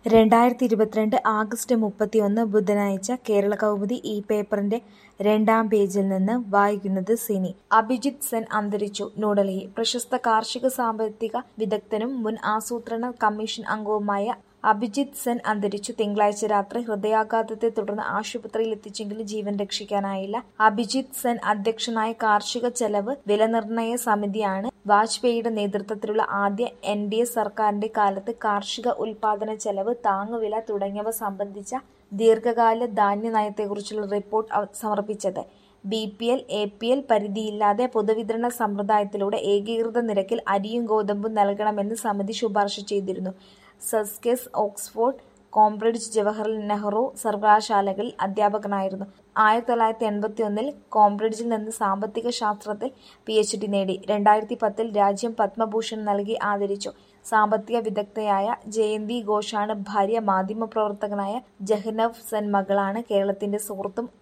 രണ്ടായിരത്തി ഇരുപത്തിരണ്ട് ആഗസ്റ്റ് മുപ്പത്തിയൊന്ന് ബുധനാഴ്ച കേരളകൗമുദി ഈ പേപ്പറിന്റെ രണ്ടാം പേജിൽ നിന്ന് വായിക്കുന്നത് സിനി അഭിജിത്ത് സെൻ അന്തരിച്ചു ന്യൂഡൽഹി പ്രശസ്ത കാർഷിക സാമ്പത്തിക വിദഗ്ധനും മുൻ ആസൂത്രണ കമ്മീഷൻ അംഗവുമായ അഭിജിത്ത് സെൻ അന്തരിച്ചു തിങ്കളാഴ്ച രാത്രി ഹൃദയാഘാതത്തെ തുടർന്ന് ആശുപത്രിയിൽ എത്തിച്ചെങ്കിലും ജീവൻ രക്ഷിക്കാനായില്ല അഭിജിത്ത് സെൻ അധ്യക്ഷനായ കാർഷിക ചെലവ് വിലനിർണ്ണയ സമിതിയാണ് വാജ്പേയിയുടെ നേതൃത്വത്തിലുള്ള ആദ്യ എൻ ഡി എ സർക്കാരിന്റെ കാലത്ത് കാർഷിക ഉൽപാദന ചെലവ് താങ്ങുവില തുടങ്ങിയവ സംബന്ധിച്ച ദീർഘകാല ധാന്യ നയത്തെക്കുറിച്ചുള്ള റിപ്പോർട്ട് സമർപ്പിച്ചത് B P L A P L പരിധിയില്ലാതെ പൊതുവിതരണ സമ്പ്രദായത്തിലൂടെ ഏകീകൃത നിരക്കിൽ അരിയും ഗോതമ്പും നൽകണമെന്ന് സമിതി ശുപാർശ ചെയ്തിരുന്നു Sussex Oxford Cambridge Jawaharlal Nehru സർവകലാശാലകളിൽ അധ്യാപകനായിരുന്നു ആയിരത്തി തൊള്ളായിരത്തി എൺപത്തി ഒന്നിൽ കോംബ്രിഡ്ജിൽ നിന്ന് സാമ്പത്തിക ശാസ്ത്രത്തിൽ പി എച്ച് ഡി നേടി രണ്ടായിരത്തി പത്തിൽ രാജ്യം പത്മഭൂഷൺ നൽകി ആദരിച്ചു സാമ്പത്തിക വിദഗ്ധയായ ജയന്തി ഘോഷാണ് ഭാര്യ മാധ്യമപ്രവർത്തകനായ ജഹ്നവ് സെൻ മകളാണ് കേരളത്തിന്റെ സുഹൃത്തും